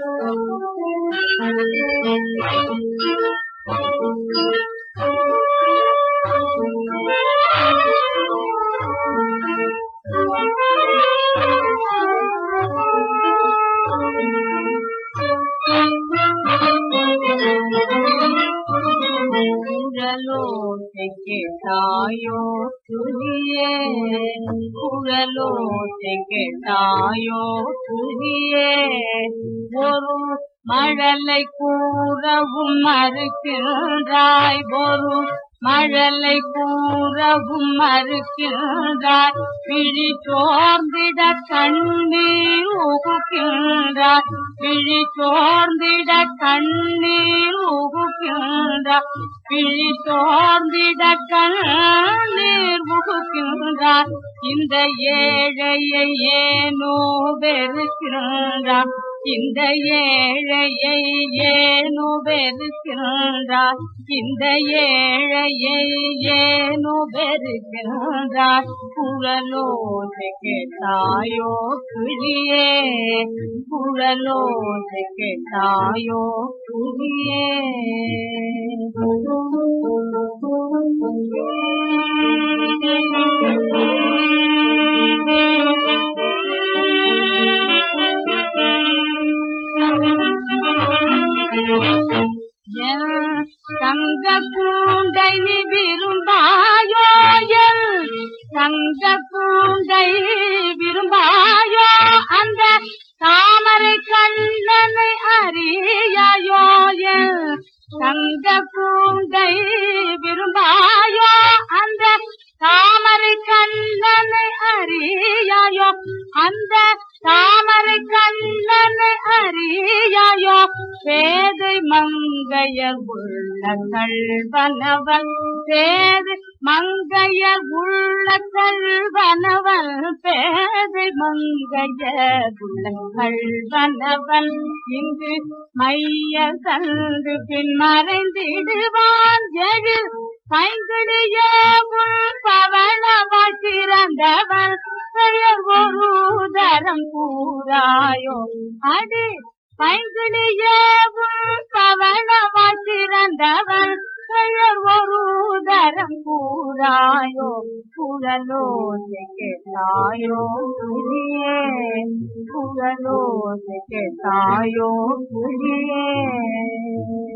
குழலோசைக்கு தாயோ துணியே குழலோசைக்கு தாயோ துணியே ஒரு மழலை கூறவும் மறுக்கின்றாய் ஒரு மழலை கூறவும் மறுக்கின்றாய் பிழி சோர்ந்திட கண்ணீர் உகுக்கின்றாய் பிழி சோர்ந்திட கண்ணீர் உகுக்கின்றாய் பிழி சோர்ந்திட கண்ணீர் உகுக்கின்றாய் இந்த ஏழையை ஏனோ வெறுக்கின்றாய் இந்த ஏழையை ஏனோ வெறுக்கின்றாய் இந்த ஏழையை ஏனோ வெறுக்கின்றாய் குழலோசை கேட்டாயோ கிளியே குழலோசை கேட்டாயோ கிளியே தங்க கூண்டை நீ விரும்பாயோ என் தங்க கூண்டை விரும்பாயோ அந்த தாமரை கண்ணனை அறியாயோ என் தங்க கூண்டை விரும்பாயோ அந்த தாமரை கண்ணனை அறியாயோ அந்த தாமரை கண்ணனை அறியாயோ பேதை மங்கையர் உள்ள கல்வனவன் பேதை மங்கையர் உள்ள கல்வனவன் பேதை மங்கையர் உள்ள கல்வனவன் இங்கு மைய தந்து பின் மறைந்திடுவான் எழு பைங்கிடிய உள் பவளவா சிறந்தவன் பெயர் ஒரு தரம் கூறாயோ அடி பைங்கிடிய உள் பவளவா சிறந்தவன் பெயர் ஒரு தரம் கூறாயோ குழலோசை கேட்டாயோ புலியே குழலோசை கேட்டாயோ புலியே